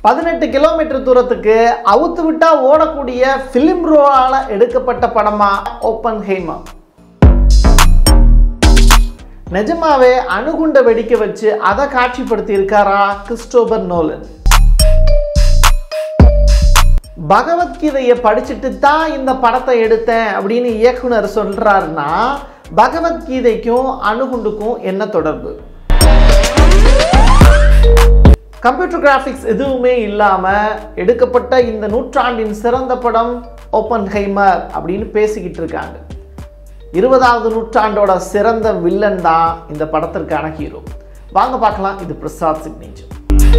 பதினெட்டு கிலோமீட்டர் தூரத்துக்கு அவுத்து விட்டா ஓடக்கூடிய ஃபிலிம் ரோலால எடுக்கப்பட்ட படமா ஓப்பன் ஹேமா நிஜமாவே அணுகுண்ட வெடிக்க வச்சு அதை காட்சிப்படுத்தி இருக்காரா கிறிஸ்டோபர் நோலன் பகவத்கீதையை படிச்சுட்டு தான் இந்த படத்தை எடுத்தேன் அப்படின்னு இயக்குனர் சொல்றாருன்னா பகவத்கீதைக்கும் அணுகுண்டுக்கும் என்ன தொடர்பு கம்ப்யூட்டர் கிராஃபிக்ஸ் எதுவுமே இல்லாமல் எடுக்கப்பட்ட இந்த நூற்றாண்டின் சிறந்த படம் ஓப்பன் ஹைமர் அப்படின்னு பேசிக்கிட்டு இருக்காங்க இருபதாவது நூற்றாண்டோட சிறந்த வில்லன் தான் இந்த படத்திற்கான ஹீரோ வாங்க பார்க்கலாம் இது பிரசாத் சிக்னேச்சர்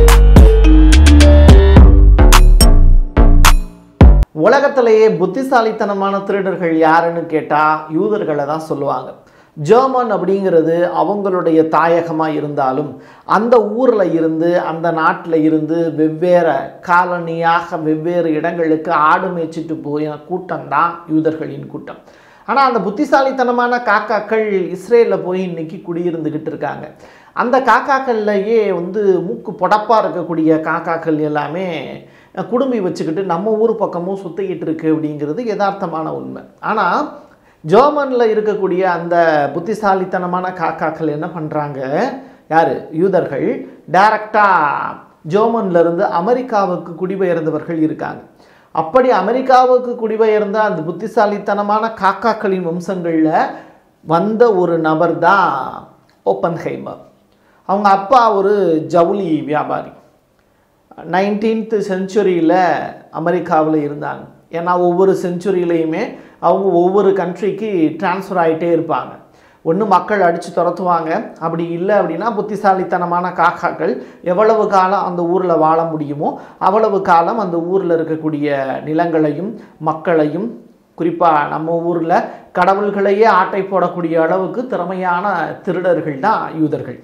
உலகத்திலேயே புத்திசாலித்தனமான திருடர்கள் யாருன்னு கேட்டால் யூதர்களை தான் சொல்லுவாங்க ஜெர்மன் அப்படிங்கிறது அவங்களுடைய தாயகமாக இருந்தாலும் அந்த ஊரில் இருந்து அந்த நாட்டில் இருந்து வெவ்வேறு காலனியாக வெவ்வேறு இடங்களுக்கு ஆடு மேய்ச்சிட்டு போய கூட்டம் தான் யூதர்களின் கூட்டம் ஆனால் அந்த புத்திசாலித்தனமான காக்காக்கள் இஸ்ரேலில் போய் இன்னைக்கு குடியிருந்துக்கிட்டு இருக்காங்க அந்த காக்காக்கள்லையே வந்து மூக்கு பொடப்பாக இருக்கக்கூடிய காக்காக்கள் எல்லாமே குடும்பி வச்சுக்கிட்டு நம்ம ஊர் பக்கமும் சுற்றிக்கிட்டு இருக்கு அப்படிங்கிறது யதார்த்தமான உண்மை ஆனால் ஜெர்மனில் இருக்கக்கூடிய அந்த புத்திசாலித்தனமான காக்காக்கள் என்ன பண்ணுறாங்க யார் யூதர்கள் டைரக்டாக ஜெர்மன்லேருந்து அமெரிக்காவுக்கு குடிபெயர்ந்தவர்கள் இருக்காங்க அப்படி அமெரிக்காவுக்கு குடிபெயர்ந்த அந்த புத்திசாலித்தனமான காக்காக்களின் வம்சங்களில் வந்த ஒரு நபர் தான் ஓப்பன் ஹைமர் அவங்க அப்பா ஒரு ஜவுளி வியாபாரி நைன்டீன்த் செஞ்சுரியில் அமெரிக்காவில் இருந்தாங்க ஏன்னா ஒவ்வொரு செஞ்சுரியிலையுமே அவங்க ஒவ்வொரு கண்ட்ரிக்கு ட்ரான்ஸ்ஃபர் ஆகிட்டே இருப்பாங்க ஒன்று மக்கள் அடித்து துரத்துவாங்க அப்படி இல்லை அப்படின்னா புத்திசாலித்தனமான காக்காக்கள் எவ்வளவு காலம் அந்த ஊரில் வாழ முடியுமோ அவ்வளவு காலம் அந்த ஊரில் இருக்கக்கூடிய நிலங்களையும் மக்களையும் குறிப்பாக நம்ம ஊரில் கடவுள்களையே ஆட்டை போடக்கூடிய அளவுக்கு திறமையான திருடர்கள் தான் யூதர்கள்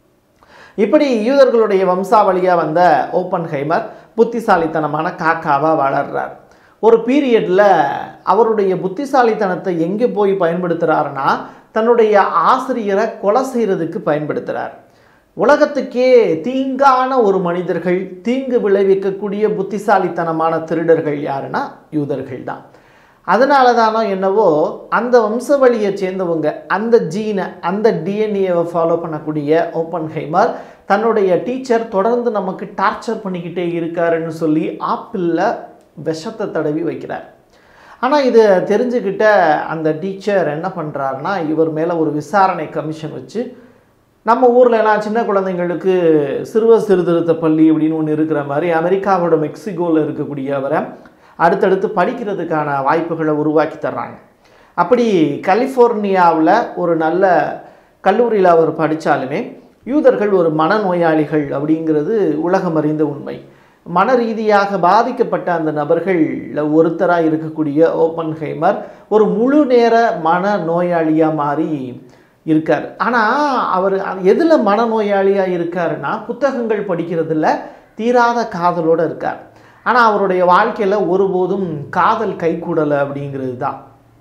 இப்படி யூதர்களுடைய வம்சாவளியாக வந்த ஓப்பன் ஹைமர் புத்திசாலித்தனமான காக்காவாக வளர்றார் ஒரு பீரியடில் அவருடைய புத்திசாலித்தனத்தை எங்கே போய் பயன்படுத்துகிறாருன்னா தன்னுடைய ஆசிரியரை கொலை செய்கிறதுக்கு பயன்படுத்துகிறார் உலகத்துக்கே தீங்கான ஒரு மனிதர்கள் தீங்கு விளைவிக்கக்கூடிய புத்திசாலித்தனமான திருடர்கள் யாருன்னா யூதர்கள் தான் அதனால தானோ என்னவோ அந்த வம்சவழியை சேர்ந்தவங்க அந்த ஜீனை அந்த டிஎன்ஏவை ஃபாலோ பண்ணக்கூடிய ஓப்பன் ஹைமர் தன்னுடைய டீச்சர் தொடர்ந்து நமக்கு டார்ச்சர் பண்ணிக்கிட்டே இருக்காருன்னு சொல்லி ஆப்பிளில் விஷத்தை தடவி வைக்கிறார் ஆனால் இதை தெரிஞ்சுக்கிட்ட அந்த டீச்சர் என்ன பண்ணுறாருன்னா இவர் மேலே ஒரு விசாரணை கமிஷன் வச்சு நம்ம ஊரில் எல்லாம் சின்ன குழந்தைங்களுக்கு சிறுவர் சீர்திருத்த பள்ளி அப்படின்னு ஒன்று இருக்கிற மாதிரி அமெரிக்காவோட மெக்சிகோவில் இருக்கக்கூடிய அவரை அடுத்தடுத்து படிக்கிறதுக்கான வாய்ப்புகளை உருவாக்கி தர்றாங்க அப்படி கலிஃபோர்னியாவில் ஒரு நல்ல கல்லூரியில் அவர் படித்தாலுமே யூதர்கள் ஒரு மனநோயாளிகள் அப்படிங்கிறது உலகம் அறிந்த உண்மை மன ரீதியாக பாதிக்கப்பட்ட அந்த நபர்களில் ஒருத்தராக இருக்கக்கூடிய ஓப்பன் ஹைமர் ஒரு முழு நேர மன நோயாளியாக மாறி இருக்கார் ஆனால் அவர் எதில் மனநோயாளியாக இருக்காருன்னா புத்தகங்கள் படிக்கிறதுல தீராத காதலோடு இருக்கார் ஆனால் அவருடைய வாழ்க்கையில் ஒருபோதும் காதல் கைகூடலை அப்படிங்கிறது தான்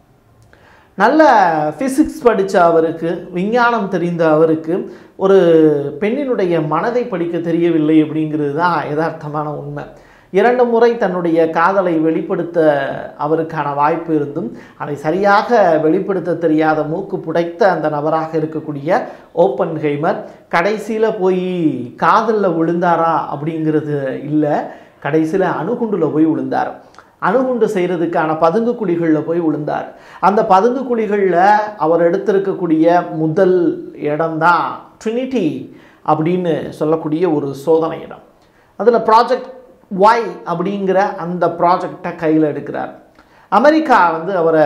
நல்ல ஃபிசிக்ஸ் படித்த அவருக்கு விஞ்ஞானம் தெரிந்த அவருக்கு ஒரு பெண்ணினுடைய மனதை படிக்க தெரியவில்லை அப்படிங்கிறது தான் யதார்த்தமான உண்மை இரண்டு முறை தன்னுடைய காதலை வெளிப்படுத்த அவருக்கான வாய்ப்பு இருந்தும் அதை சரியாக வெளிப்படுத்த தெரியாத மூக்கு புடைத்த அந்த நபராக இருக்கக்கூடிய ஓப்பன் ஹைமர் கடைசியில் போய் காதலில் விழுந்தாரா அப்படிங்கிறது இல்லை கடைசியில் அணுகுண்டில் போய் விழுந்தார் அணுகுண்டு செய்கிறதுக்கான பதுங்கு குழிகளில் போய் விழுந்தார் அந்த பதுங்கு குழிகளில் அவர் எடுத்திருக்கக்கூடிய முதல் இடம்தான் ட்ரினிட்டி அப்படின்னு சொல்லக்கூடிய ஒரு சோதனை இடம் அதில் ப்ராஜெக்ட் ஒய் அப்படிங்கிற அந்த ப்ராஜெக்டை கையில் எடுக்கிறார் அமெரிக்கா வந்து அவரை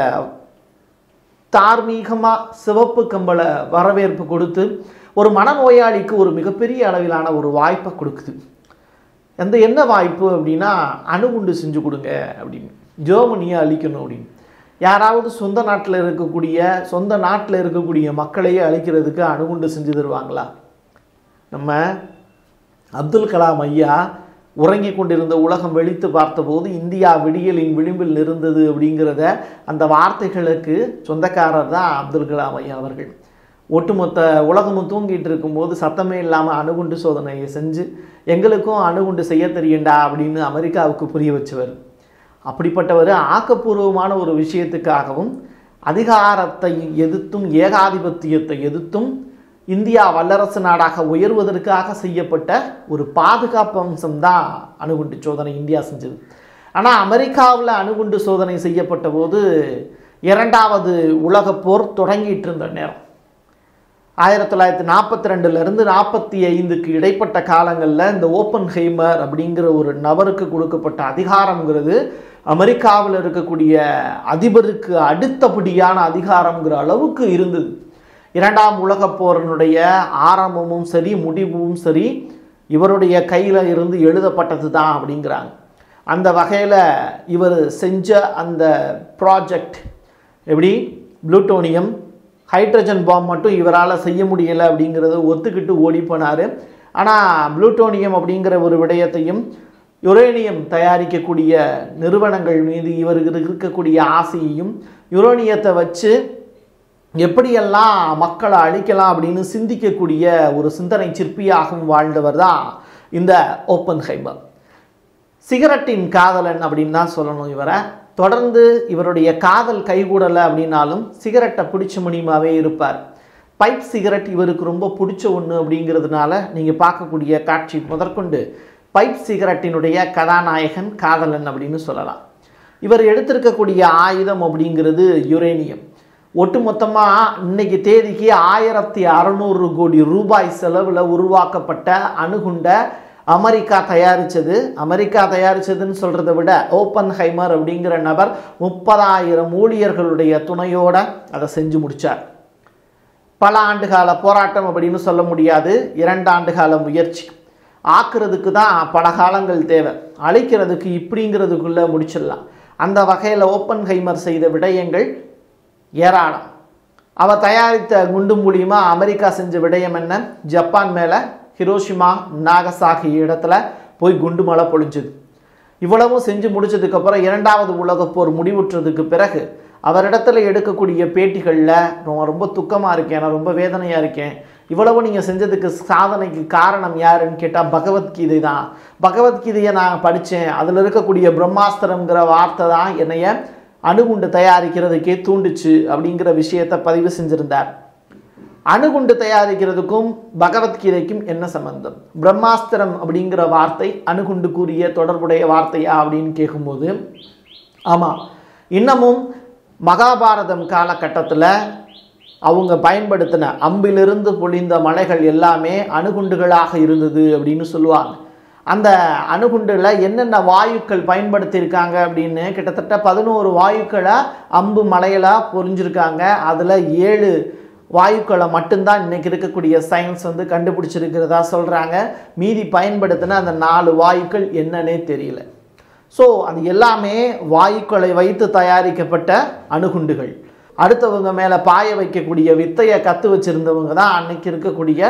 தார்மீகமாக சிவப்பு கம்பளை வரவேற்பு கொடுத்து ஒரு மனநோயாளிக்கு ஒரு மிகப்பெரிய அளவிலான ஒரு வாய்ப்பை கொடுக்குது அந்த என்ன வாய்ப்பு அப்படின்னா அணுகுண்டு செஞ்சு கொடுங்க அப்படின்னு ஜெர்மனியை அழிக்கணும் அப்படின்னு யாராவது சொந்த நாட்டில் இருக்கக்கூடிய சொந்த நாட்டில் இருக்கக்கூடிய மக்களையே அழிக்கிறதுக்கு அணுகுண்டு செஞ்சு தருவாங்களா நம்ம அப்துல் கலாம் ஐயா உறங்கி கொண்டிருந்த உலகம் வெடித்து பார்த்தபோது இந்தியா விடியலின் விளிம்பில் இருந்தது அப்படிங்கிறத அந்த வார்த்தைகளுக்கு சொந்தக்காரர் தான் அப்துல் கலாம் ஐயா அவர்கள் ஒட்டுமொத்த உலகமும் தூங்கிட்டு இருக்கும்போது சத்தமே இல்லாமல் அணுகுண்டு சோதனையை செஞ்சு எங்களுக்கும் அணுகுண்டு செய்ய தெரியுண்டா அப்படின்னு அமெரிக்காவுக்கு புரிய வச்சவர் அப்படிப்பட்டவர் ஆக்கப்பூர்வமான ஒரு விஷயத்துக்காகவும் அதிகாரத்தை எதிர்த்தும் ஏகாதிபத்தியத்தை எதிர்த்தும் இந்தியா வல்லரசு நாடாக உயர்வதற்காக செய்யப்பட்ட ஒரு பாதுகாப்பு அம்சம்தான் அணுகுண்டு சோதனை இந்தியா செஞ்சது ஆனால் அமெரிக்காவில் அணுகுண்டு சோதனை செய்யப்பட்ட போது இரண்டாவது உலகப் போர் தொடங்கிட்டு இருந்த நேரம் ஆயிரத்தி தொள்ளாயிரத்தி நாற்பத்தி ரெண்டுலேருந்து நாற்பத்தி ஐந்துக்கு இடைப்பட்ட காலங்களில் இந்த ஓப்பன் ஹெய்மர் அப்படிங்கிற ஒரு நபருக்கு கொடுக்கப்பட்ட அதிகாரங்கிறது அமெரிக்காவில் இருக்கக்கூடிய அதிபருக்கு அடுத்தபடியான அதிகாரங்கிற அளவுக்கு இருந்தது இரண்டாம் உலகப் போரினுடைய ஆரம்பமும் சரி முடிவும் சரி இவருடைய கையில் இருந்து எழுதப்பட்டது தான் அப்படிங்கிறாங்க அந்த வகையில் இவர் செஞ்ச அந்த ப்ராஜெக்ட் எப்படி ப்ளூட்டோனியம் ஹைட்ரஜன் பாம் மட்டும் இவரால் செய்ய முடியலை அப்படிங்கிறத ஒத்துக்கிட்டு ஓடி போனார் ஆனால் ப்ளூட்டோனியம் அப்படிங்கிற ஒரு விடயத்தையும் யுரேனியம் தயாரிக்கக்கூடிய நிறுவனங்கள் மீது இவருக்கு இருக்கக்கூடிய ஆசையையும் யுரேனியத்தை வச்சு எப்படியெல்லாம் மக்களை அழிக்கலாம் அப்படின்னு சிந்திக்கக்கூடிய ஒரு சிந்தனை சிற்பியாகவும் வாழ்ந்தவர் தான் இந்த ஓப்பன் ஹைபர் சிகரெட்டின் காதலன் அப்படின்னு தான் சொல்லணும் இவரை தொடர்ந்து இவருடைய காதல் கைகூடலை அப்படின்னாலும் சிகரெட்டை பிடிச்ச முடியுமாவே இருப்பார் பைப் சிகரெட் இவருக்கு ரொம்ப பிடிச்ச ஒன்று அப்படிங்கிறதுனால நீங்கள் பார்க்கக்கூடிய காட்சி முதற்கொண்டு பைப் சிகரெட்டினுடைய கதாநாயகன் காதலன் அப்படின்னு சொல்லலாம் இவர் எடுத்திருக்கக்கூடிய ஆயுதம் அப்படிங்கிறது யுரேனியம் ஒட்டுமொத்தமாக இன்னைக்கு தேதிக்கு ஆயிரத்தி அறநூறு கோடி ரூபாய் செலவில் உருவாக்கப்பட்ட அணுகுண்டை அமெரிக்கா தயாரித்தது அமெரிக்கா தயாரித்ததுன்னு சொல்கிறத விட ஓப்பன் ஹைமர் அப்படிங்கிற நபர் முப்பதாயிரம் ஊழியர்களுடைய துணையோட அதை செஞ்சு முடித்தார் பல ஆண்டுகால போராட்டம் அப்படின்னு சொல்ல முடியாது இரண்டு ஆண்டுகால முயற்சி ஆக்குறதுக்கு தான் பல காலங்கள் தேவை அழிக்கிறதுக்கு இப்படிங்கிறதுக்குள்ளே முடிச்சிடலாம் அந்த வகையில் ஓப்பன் ஹைமர் செய்த விடயங்கள் ஏராளம் அவர் தயாரித்த குண்டு மூலியமா அமெரிக்கா செஞ்ச விடயம் என்ன ஜப்பான் மேலே ஹிரோஷிமா நாகசாகி இடத்துல போய் குண்டு மழை பொழிஞ்சுது இவ்வளவும் செஞ்சு முடிச்சதுக்கப்புறம் இரண்டாவது உலகப் போர் முடிவுற்றதுக்கு பிறகு அவரிடத்துல எடுக்கக்கூடிய பேட்டிகளில் நான் ரொம்ப துக்கமாக இருக்கேன் நான் ரொம்ப வேதனையாக இருக்கேன் இவ்வளவு நீங்கள் செஞ்சதுக்கு சாதனைக்கு காரணம் யாருன்னு கேட்டால் பகவத்கீதை தான் பகவத்கீதையை நான் படித்தேன் அதில் இருக்கக்கூடிய பிரம்மாஸ்திரங்கிற வார்த்தை தான் என்னைய அணுகுண்டு தயாரிக்கிறதுக்கே தூண்டுச்சு அப்படிங்கிற விஷயத்தை பதிவு செஞ்சிருந்தார் அணுகுண்டு தயாரிக்கிறதுக்கும் பகவத்கீதைக்கும் என்ன சம்பந்தம் பிரம்மாஸ்திரம் அப்படிங்கிற வார்த்தை அணுகுண்டு கூறிய தொடர்புடைய வார்த்தையா அப்படின்னு கேட்கும்போது ஆமாம் இன்னமும் மகாபாரதம் காலகட்டத்தில் அவங்க பயன்படுத்தின அம்பிலிருந்து பொழிந்த மலைகள் எல்லாமே அணுகுண்டுகளாக இருந்தது அப்படின்னு சொல்லுவாங்க அந்த அணுகுண்டில் என்னென்ன வாயுக்கள் பயன்படுத்தியிருக்காங்க அப்படின்னு கிட்டத்தட்ட பதினோரு வாயுக்களை அம்பு மலையலாக பொறிஞ்சிருக்காங்க அதில் ஏழு வாயுக்களை மட்டும்தான் இன்னைக்கு இருக்கக்கூடிய சயின்ஸ் வந்து கண்டுபிடிச்சிருக்கிறதா சொல்கிறாங்க மீதி பயன்படுத்தின அந்த நாலு வாயுக்கள் என்னன்னே தெரியல ஸோ அது எல்லாமே வாயுக்களை வைத்து தயாரிக்கப்பட்ட அணுகுண்டுகள் அடுத்தவங்க மேலே பாய வைக்கக்கூடிய வித்தையை கற்று வச்சிருந்தவங்க தான் அன்னைக்கு இருக்கக்கூடிய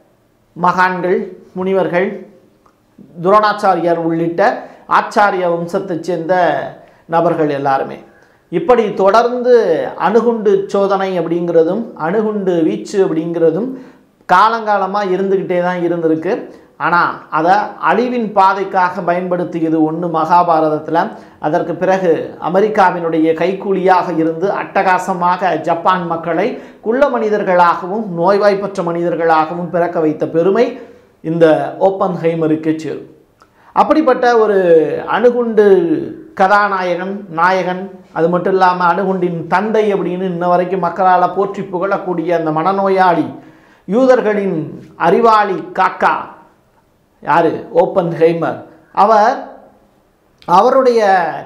மகான்கள் முனிவர்கள் துரோணாச்சாரியார் உள்ளிட்ட ஆச்சாரிய வம்சத்தைச் சேர்ந்த நபர்கள் எல்லாருமே இப்படி தொடர்ந்து அணுகுண்டு சோதனை அப்படிங்கிறதும் அணுகுண்டு வீச்சு அப்படிங்கிறதும் காலங்காலமாக இருந்துக்கிட்டே தான் இருந்திருக்கு ஆனால் அதை அழிவின் பாதைக்காக பயன்படுத்தியது ஒன்று மகாபாரதத்தில் அதற்கு பிறகு அமெரிக்காவினுடைய கைக்கூலியாக இருந்து அட்டகாசமாக ஜப்பான் மக்களை குள்ள மனிதர்களாகவும் நோய்வாய்ப்பற்ற மனிதர்களாகவும் பிறக்க வைத்த பெருமை இந்த ஓப்பன் ஹைமருக்கு சேரும் அப்படிப்பட்ட ஒரு அணுகுண்டு கதாநாயகன் நாயகன் அது மட்டும் இல்லாமல் அணுகுண்டின் தந்தை அப்படின்னு இன்ன வரைக்கும் மக்களால் போற்றி புகழக்கூடிய அந்த மனநோயாளி யூதர்களின் அறிவாளி காக்கா யார் ஓப்பன் ஹைமர் அவர் அவருடைய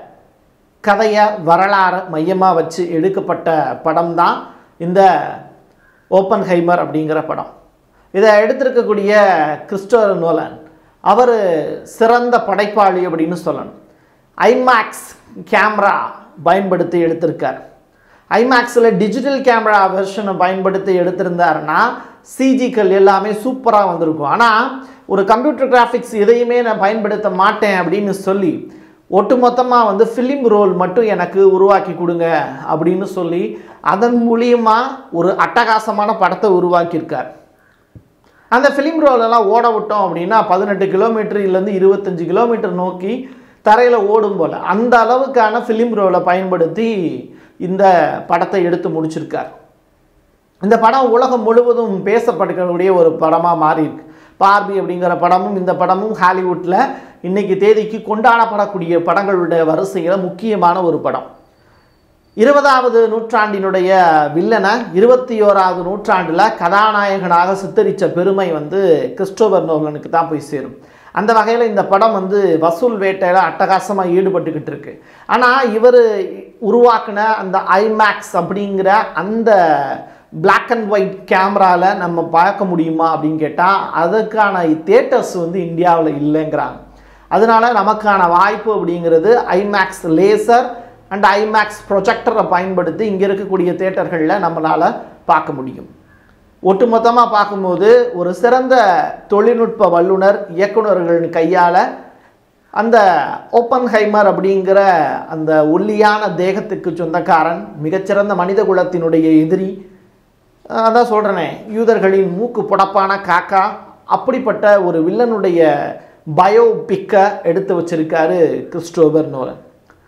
கதையை வரலாறு மையமாக வச்சு எடுக்கப்பட்ட படம் தான் இந்த ஓப்பன் ஹைமர் அப்படிங்கிற படம் இதை எடுத்திருக்கக்கூடிய கிறிஸ்டோர் நோலன் அவர் சிறந்த படைப்பாளி அப்படின்னு சொல்லணும் ஐமேக்ஸ் கேமரா பயன்படுத்தி எடுத்திருக்கார் ஐமேக்ஸில் டிஜிட்டல் கேமரா வெர்ஷனை பயன்படுத்தி எடுத்திருந்தாருன்னா சிஜிக்கள் எல்லாமே சூப்பராக வந்திருக்கும் ஆனால் ஒரு கம்ப்யூட்டர் கிராஃபிக்ஸ் எதையுமே நான் பயன்படுத்த மாட்டேன் அப்படின்னு சொல்லி ஒட்டுமொத்தமாக வந்து ஃபிலிம் ரோல் மட்டும் எனக்கு உருவாக்கி கொடுங்க அப்படின்னு சொல்லி அதன் மூலியமாக ஒரு அட்டகாசமான படத்தை உருவாக்கியிருக்கார் அந்த ஃபிலிம் ரோலெல்லாம் ஓட விட்டோம் அப்படின்னா பதினெட்டு கிலோமீட்டர்லேருந்து இருபத்தஞ்சு கிலோமீட்டர் நோக்கி தரையில் ஓடும் போல் அந்த அளவுக்கான ஃபிலிம் ரோலை பயன்படுத்தி இந்த படத்தை எடுத்து முடிச்சிருக்கார் இந்த படம் உலகம் முழுவதும் பேசப்படக்கூடிய ஒரு படமாக மாறி இருக்கு பார்பி அப்படிங்கிற படமும் இந்த படமும் ஹாலிவுட்டில் இன்னைக்கு தேதிக்கு கொண்டாடப்படக்கூடிய படங்களுடைய வரிசையில் முக்கியமான ஒரு படம் இருபதாவது நூற்றாண்டினுடைய வில்லனை இருபத்தி ஓராவது நூற்றாண்டில் கதாநாயகனாக சித்தரித்த பெருமை வந்து கிறிஸ்டோபர் நோலனுக்கு தான் போய் சேரும் அந்த வகையில் இந்த படம் வந்து வசூல் வேட்டையில் அட்டகாசமாக ஈடுபட்டுக்கிட்டு இருக்கு ஆனால் இவர் உருவாக்கின அந்த ஐமேக்ஸ் அப்படிங்கிற அந்த பிளாக் அண்ட் ஒயிட் கேமராவில் நம்ம பார்க்க முடியுமா அப்படின்னு கேட்டால் அதுக்கான தேட்டர்ஸ் வந்து இந்தியாவில் இல்லைங்கிறாங்க அதனால நமக்கான வாய்ப்பு அப்படிங்கிறது ஐமேக்ஸ் லேசர் அண்ட் ஐமேக்ஸ் ப்ரொஜெக்டரை பயன்படுத்தி இங்கே இருக்கக்கூடிய தேட்டர்களில் நம்மளால் பார்க்க முடியும் ஒட்டுமொத்தமாக பார்க்கும்போது ஒரு சிறந்த தொழில்நுட்ப வல்லுனர் இயக்குனர்களின் கையால் அந்த ஓப்பன்ஹைமர் அப்படிங்கிற அந்த ஒல்லியான தேகத்துக்கு சொந்தக்காரன் மிகச்சிறந்த மனித குலத்தினுடைய எதிரி அதான் சொல்கிறேனே யூதர்களின் மூக்கு புடப்பான காக்கா அப்படிப்பட்ட ஒரு வில்லனுடைய பயோபிக்கை எடுத்து வச்சிருக்காரு கிறிஸ்டோபர் நோலன்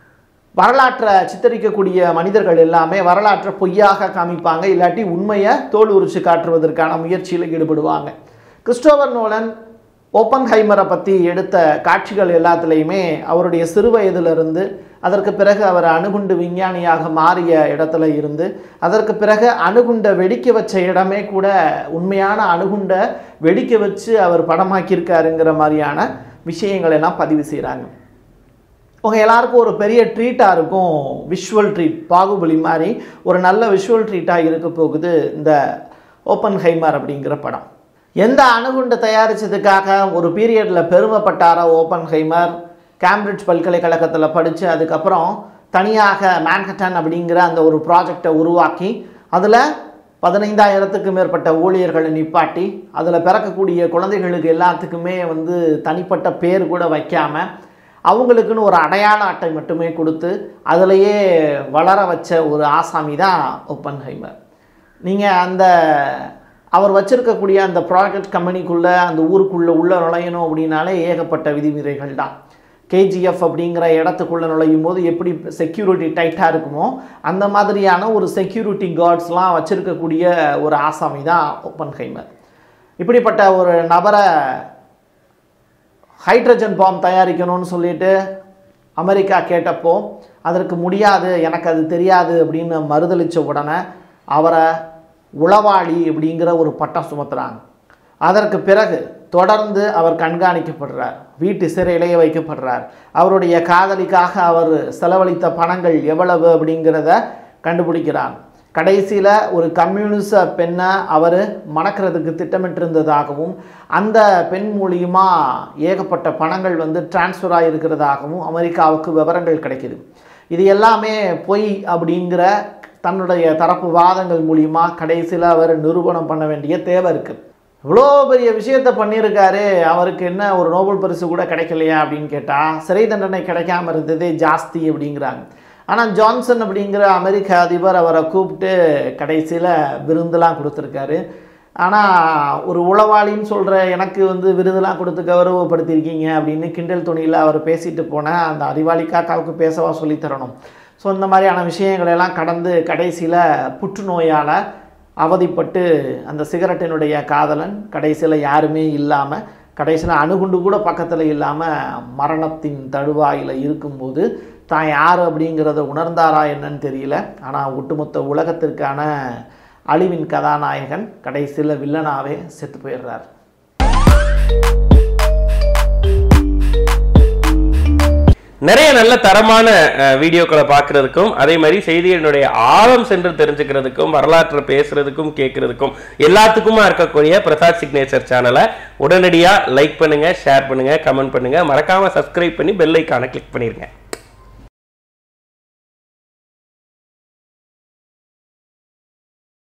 வரலாற்றை சித்தரிக்கக்கூடிய மனிதர்கள் எல்லாமே வரலாற்றை பொய்யாக காமிப்பாங்க இல்லாட்டி உண்மையை தோல் உரிச்சு காட்டுவதற்கான முயற்சியில் ஈடுபடுவாங்க கிறிஸ்டோபர் நோலன் ஓப்பன் ஹைமரை பற்றி எடுத்த காட்சிகள் எல்லாத்துலேயுமே அவருடைய சிறு வயதிலிருந்து அதற்கு பிறகு அவர் அணுகுண்டு விஞ்ஞானியாக மாறிய இடத்துல இருந்து அதற்கு பிறகு அணுகுண்டை வெடிக்க வச்ச இடமே கூட உண்மையான அணுகுண்டை வெடிக்க வச்சு அவர் படமாக்கியிருக்காருங்கிற மாதிரியான விஷயங்கள் எல்லாம் பதிவு செய்கிறாங்க உங்கள் எல்லாருக்கும் ஒரு பெரிய ட்ரீட்டாக இருக்கும் விஷுவல் ட்ரீட் பாகுபலி மாதிரி ஒரு நல்ல விஷுவல் ட்ரீட்டாக இருக்க போகுது இந்த ஓப்பன் ஹைமர் அப்படிங்கிற படம் எந்த அணுகுண்டு தயாரித்ததுக்காக ஒரு பீரியடில் பெருமைப்பட்டாரோ ஓப்பன் ஹைமர் கேம்பிரிட்ஜ் பல்கலைக்கழகத்தில் படித்து அதுக்கப்புறம் தனியாக மேன்ஹட்டன் அப்படிங்கிற அந்த ஒரு ப்ராஜெக்டை உருவாக்கி அதில் பதினைந்தாயிரத்துக்கு மேற்பட்ட ஊழியர்களை நிப்பாட்டி அதில் பிறக்கக்கூடிய குழந்தைகளுக்கு எல்லாத்துக்குமே வந்து தனிப்பட்ட பேர் கூட வைக்காமல் அவங்களுக்குன்னு ஒரு அடையாள அட்டை மட்டுமே கொடுத்து அதிலேயே வளர வச்ச ஒரு ஆசாமி தான் ஓப்பன் ஹைமர் நீங்கள் அந்த அவர் வச்சிருக்கக்கூடிய அந்த ப்ராஜெக்ட் கம்பெனிக்குள்ளே அந்த ஊருக்குள்ளே உள்ள நுழையணும் அப்படின்னாலே ஏகப்பட்ட விதிமுறைகள் தான் கேஜிஎஃப் அப்படிங்கிற இடத்துக்குள்ளே நுழையும் போது எப்படி செக்யூரிட்டி டைட்டாக இருக்குமோ அந்த மாதிரியான ஒரு செக்யூரிட்டி கார்ட்ஸ்லாம் வச்சுருக்கக்கூடிய ஒரு ஆசாமி தான் ஓப்பன் ஹைமர் இப்படிப்பட்ட ஒரு நபரை ஹைட்ரஜன் பாம் தயாரிக்கணும்னு சொல்லிட்டு அமெரிக்கா கேட்டப்போ அதற்கு முடியாது எனக்கு அது தெரியாது அப்படின்னு மறுதளித்த உடனே அவரை உளவாளி அப்படிங்கிற ஒரு பட்டம் சுமத்துறாங்க அதற்கு பிறகு தொடர்ந்து அவர் கண்காணிக்கப்படுறார் வீட்டு சிறையிலேயே வைக்கப்படுறார் அவருடைய காதலிக்காக அவர் செலவழித்த பணங்கள் எவ்வளவு அப்படிங்கிறத கண்டுபிடிக்கிறார் கடைசியில் ஒரு கம்யூனிச பெண்ணை அவர் மணக்கிறதுக்கு திட்டமிட்டிருந்ததாகவும் அந்த பெண் மூலியமாக ஏகப்பட்ட பணங்கள் வந்து டிரான்ஸ்ஃபர் ஆகிருக்கிறதாகவும் அமெரிக்காவுக்கு விவரங்கள் கிடைக்குது இது எல்லாமே பொய் அப்படிங்கிற தன்னுடைய தரப்பு வாதங்கள் மூலியமா கடைசியில் அவர் நிரூபணம் பண்ண வேண்டிய தேவை இருக்குது இவ்வளோ பெரிய விஷயத்தை பண்ணியிருக்காரு அவருக்கு என்ன ஒரு நோபல் பரிசு கூட கிடைக்கலையா அப்படின்னு கேட்டால் சிறை தண்டனை கிடைக்காம இருந்ததே ஜாஸ்தி அப்படிங்கிறாங்க ஆனால் ஜான்சன் அப்படிங்கிற அமெரிக்க அதிபர் அவரை கூப்பிட்டு கடைசியில் விருந்தெல்லாம் கொடுத்துருக்காரு ஆனால் ஒரு உளவாளின்னு சொல்கிற எனக்கு வந்து விருதெல்லாம் கொடுத்து கௌரவப்படுத்தியிருக்கீங்க அப்படின்னு கிண்டல் துணியில் அவர் பேசிட்டு போன அந்த அறிவாளி காக்காவுக்கு பேசவா சொல்லித் தரணும் ஸோ இந்த மாதிரியான விஷயங்களெல்லாம் கடந்து கடைசியில் புற்றுநோயால் அவதிப்பட்டு அந்த சிகரெட்டினுடைய காதலன் கடைசியில் யாருமே இல்லாமல் கடைசியில் அணுகுண்டு கூட பக்கத்தில் இல்லாமல் மரணத்தின் தழுவாயில் இருக்கும்போது தான் யார் அப்படிங்கிறத உணர்ந்தாரா என்னன்னு தெரியல ஆனால் ஒட்டுமொத்த உலகத்திற்கான அழிவின் கதாநாயகன் கடைசியில் வில்லனாவே செத்து போயிடுறார் நிறைய நல்ல தரமான அஹ், வீடியோக்களை பார்க்கறதுக்கும் அதே மாதிரி செய்திகளினுடைய ஆழம் சென்று தெரிஞ்சுக்கிறதுக்கும் வரலாற்றை பேசுறதுக்கும் கேட்கறதுக்கும் எல்லாத்துக்குமா இருக்கக்கூடிய பிரசாத் சிக்னேச்சர் சேனலை உடனடியாக லைக் பண்ணுங்க ஷேர் பண்ணுங்க கமெண்ட் பண்ணுங்க மறக்காம சப்ஸ்கிரைப் பண்ணி பெல் ஐக்கானை கிளிக் பண்ணிருங்க